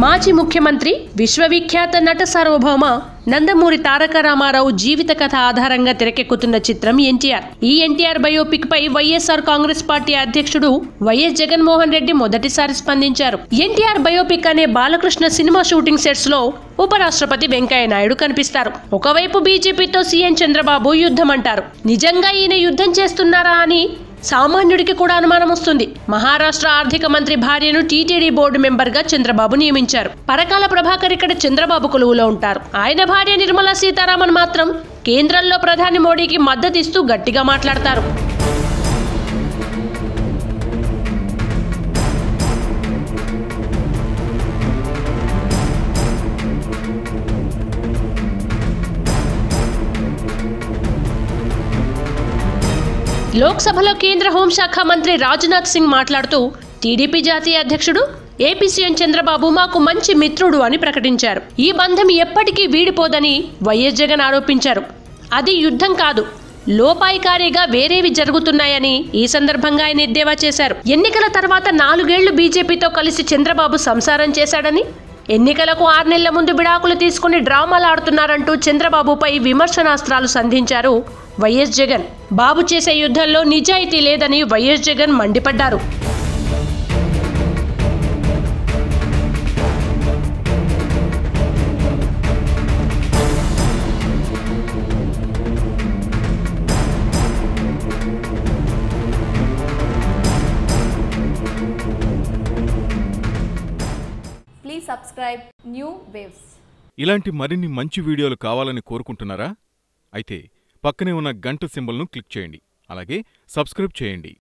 మాజీ ముఖ్యమంత్రి విశ్వవిఖ్యాత నట సార్వభౌమ నందమూరి తారక రామారావు జీవిత కథ ఆధారంగా తెరకెక్కుతున్న చిత్రం ఎన్టీఆర్ ఈ ఎన్టీఆర్ బయోపిక్ పై వైఎస్ఆర్ కాంగ్రెస్ పార్టీ అధ్యక్షుడు వైఎస్ జగన్మోహన్ రెడ్డి మొదటిసారి స్పందించారు ఎన్టీఆర్ బయోపిక్ అనే బాలకృష్ణ సినిమా షూటింగ్ సెట్స్ లో ఉపరాష్ట్రపతి వెంకయ్య నాయుడు కనిపిస్తారు ఒకవైపు బీజేపీతో సీఎం చంద్రబాబు యుద్ధం అంటారు నిజంగా ఈయన యుద్ధం చేస్తున్నారా అని సామాన్యుడికి కూడా అనుమానం వస్తుంది మహారాష్ట్ర ఆర్థిక మంత్రి భార్యను టీటీడీ బోర్డు మెంబర్ గా చంద్రబాబు నియమించారు పరకాల ప్రభాకర్ ఇక్కడ చంద్రబాబు కొలువులో ఉంటారు ఆయన భార్య నిర్మలా సీతారామన్ మాత్రం కేంద్రంలో ప్రధాని మోడీకి మద్దతిస్తూ గట్టిగా మాట్లాడతారు లోక్సభలో కేంద్ర హోంశాఖ మంత్రి రాజ్నాథ్ సింగ్ మాట్లాడుతూ టీడీపీ జాతీయ అధ్యక్షుడు ఏపీ సీఎం చంద్రబాబు మాకు మంచి మిత్రుడు అని ప్రకటించారు ఈ బంధం ఎప్పటికీ వీడిపోదని వైఎస్ జగన్ ఆరోపించారు అది యుద్ధం కాదు లోపాయికారిగా వేరేవి జరుగుతున్నాయని ఈ సందర్భంగా ఆయన ఎద్దేవా చేశారు ఎన్నికల తర్వాత నాలుగేళ్లు బీజేపీతో కలిసి చంద్రబాబు సంసారం చేశాడని ఎన్నికలకు ఆరు నెలల ముందు విడాకులు తీసుకుని డ్రామాలు ఆడుతున్నారంటూ చంద్రబాబుపై విమర్శనాస్త్రాలు సంధించారు వైఎస్ జగన్ బాబు చేసే యుద్ధంలో నిజాయితీ లేదని వైఎస్ జగన్ మండిపడ్డారు Please subscribe New Waves. ఇలాంటి మరిన్ని మంచి వీడియోలు కావాలని కోరుకుంటున్నారా అయితే పక్కనే ఉన్న గంట సింబల్ను క్లిక్ చేయండి అలాగే సబ్స్క్రైబ్ చేయండి